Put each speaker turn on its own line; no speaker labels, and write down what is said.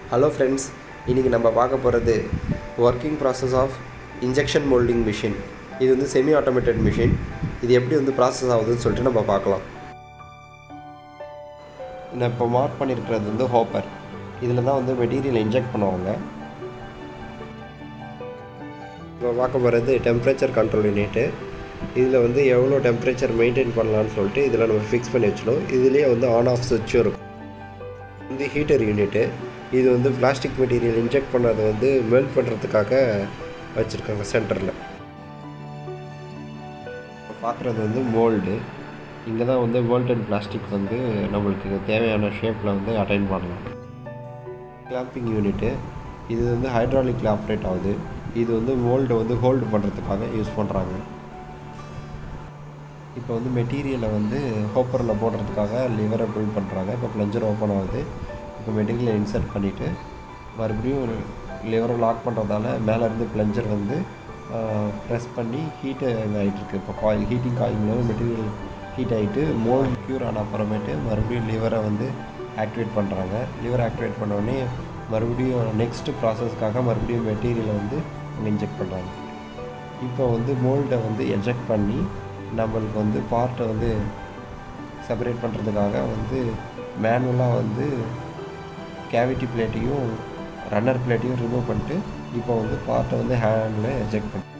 hello friends இன்றைக்கி நம்ம பார்க்க போகிறது working process of injection moulding machine இது வந்து செமி ஆட்டோமேட்டட் மிஷின் இது எப்படி வந்து ப்ராசஸ் ஆகுதுன்னு சொல்லிட்டு நம்ம பார்க்கலாம் நான் இப்போ மார்க் பண்ணியிருக்கிறது வந்து ஹோப்பர் இதில் தான் வந்து மெட்டீரியல் இன்ஜெக்ட் பண்ணுவாங்க இப்போ பார்க்க போகிறது டெம்பரேச்சர் கண்ட்ரோல் யூனிட்டு இதில் வந்து எவ்வளோ டெம்பரேச்சர் மெயின்டைன் பண்ணலான்னு சொல்லிட்டு இதில் நம்ம ஃபிக்ஸ் பண்ணி வச்சிடும் இதுலேயே வந்து ஆன் ஆஃப் சுவிட்சும் இருக்கும் வந்து ஹீட்டர் யூனிட்டு இது வந்து பிளாஸ்டிக் மெட்டீரியல் இன்ஜெக்ட் பண்ணதை வந்து மெல்ட் பண்ணுறதுக்காக வச்சுருக்காங்க சென்டரில் பார்க்குறது வந்து மோல்டு இங்கே தான் வந்து மோல்டன் பிளாஸ்டிக் வந்து நம்மளுக்கு தேவையான ஷேப்பில் வந்து அட்டைன் பண்ணலாம் கிளாம்பிங் யூனிட்டு இது வந்து ஹைட்ராலிக்கில் ஆப்ரேட் ஆகுது இது வந்து மோல்டை வந்து ஹோல்டு பண்ணுறதுக்காக யூஸ் பண்ணுறாங்க இப்போ வந்து மெட்டீரியலை வந்து ஹோப்பரில் போடுறதுக்காக லிவரை பில்ட் பண்ணுறாங்க இப்போ ப்ளஞ்சர் ஓப்பன் ஆகுது இப்போ மெட்டீரியலை இன்சர்ட் பண்ணிவிட்டு மறுபடியும் லிவரை லாக் பண்ணுறதால மேலேருந்து ப்ளஞ்சர் வந்து ப்ரெஸ் பண்ணி ஹீட்டு ஆகிட்டுருக்கு இப்போ காயில் ஹீட்டிங் காயில் மூலம் மெட்டீரியல் ஹீட் ஆகிட்டு மோல்டு க்யூர் ஆன அப்புறமேட்டு மறுபடியும் லிவரை வந்து ஆக்டிவேட் பண்ணுறாங்க லிவர் ஆக்டிவேட் பண்ணோடனே மறுபடியும் நெக்ஸ்ட்டு ப்ராசஸ்க்காக மறுபடியும் மெட்டீரியலை வந்து அங்கே இன்ஜெக்ட் பண்ணுறாங்க இப்போ வந்து மோல்டை வந்து எஜெக்ட் பண்ணி நம்மளுக்கு வந்து பார்ட்டை வந்து செப்பரேட் பண்ணுறதுக்காக வந்து மேனுவலாக வந்து கேவிட்டி பிளேட்டையும் ரன்னர் பிளேட்டையும் ரிமூவ் பண்ணிட்டு இப்போ வந்து பார்ட்டை வந்து ஹேண்டில் எஜெக்ட் பண்ணி